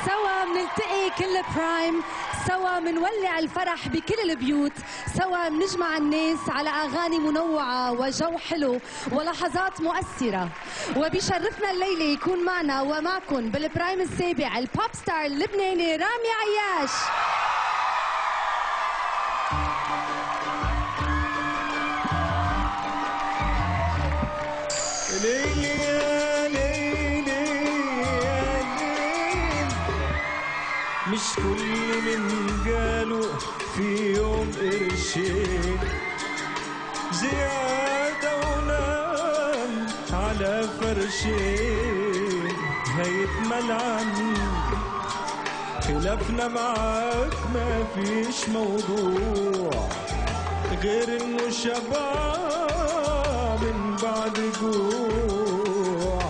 سوا منلتقي كل برايم سوا منولع الفرح بكل البيوت سوا منجمع الناس على أغاني منوعة وجو حلو ولحظات مؤثرة وبيشرفنا الليلة يكون معنا ومعكم بالبرايم السابع البوب ستار اللبناني رامي عياش ليلي يا ليلي يا ليل مش كل من قالوا في يوم قرشين زيادة ونام على فرشين هيتمل عنك خلافنا معاك ما فيش موضوع غير انه شبع من بعد جوع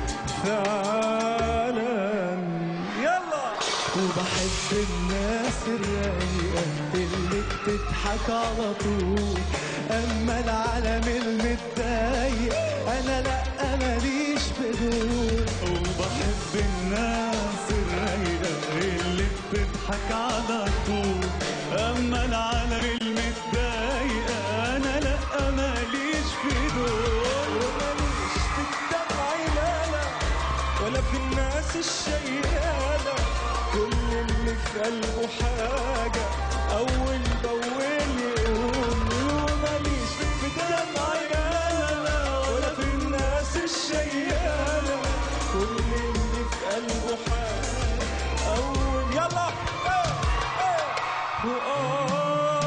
فعلا يلا وبحب الناس الرايقة اللي بتضحك على طول أما العالم المتضايق أنا لأ ماليش بدون وبحب الناس الرايقة اللي بتضحك على طول أما العالم المتضايق أنا لأ ماليش بدون وماليش في الدمع لا لا ولا في الناس الشيالة كل اللي في قلبه حاجة أول بأول يقول وماليش في الدمع لا لا ولا في الناس الشيالة كل اللي في قلبه حاجة أول يلا إيه إيه وآه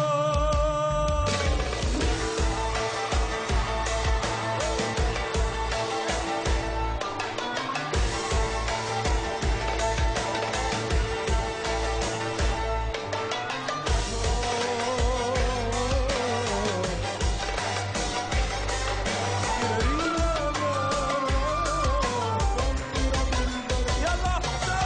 يلا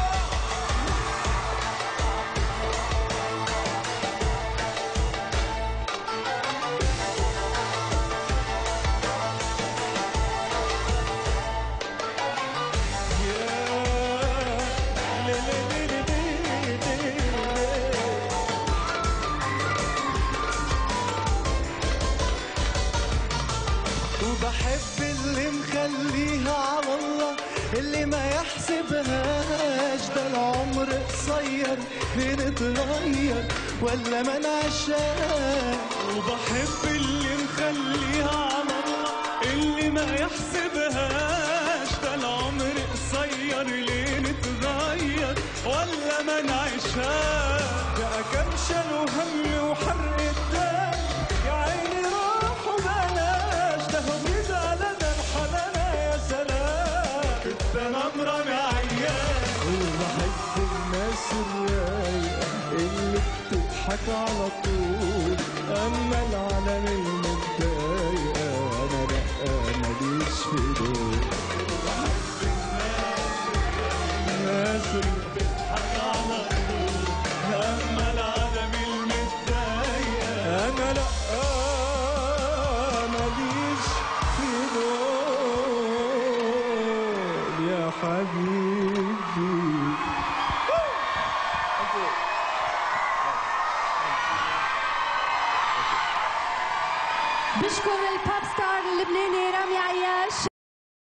وبحب اللي مخليها على الله اللي ما يحسبهاش ده العمر قصير بنتغير ولا ما نعشاش وبحب اللي مخليها على الله اللي ما يحسبهاش ده العمر قصير ليه نتغير ولا ما نعيشهاش بقى كم شالوا هم وحرق الدم يا عيني راح وبلاش ده هم زعلنا الحنانة يا سلام ده نمرة عيان وبحب الناس الرايقة اللي بتضحك على طول أما العالم المتضايقة أنا لأ ماليش في دول الناس اللي على طول أما العالم المتضايقة أنا لأ ماليش في دول يا حبيبي بشكر البوب ستار اللبناني رامي عياش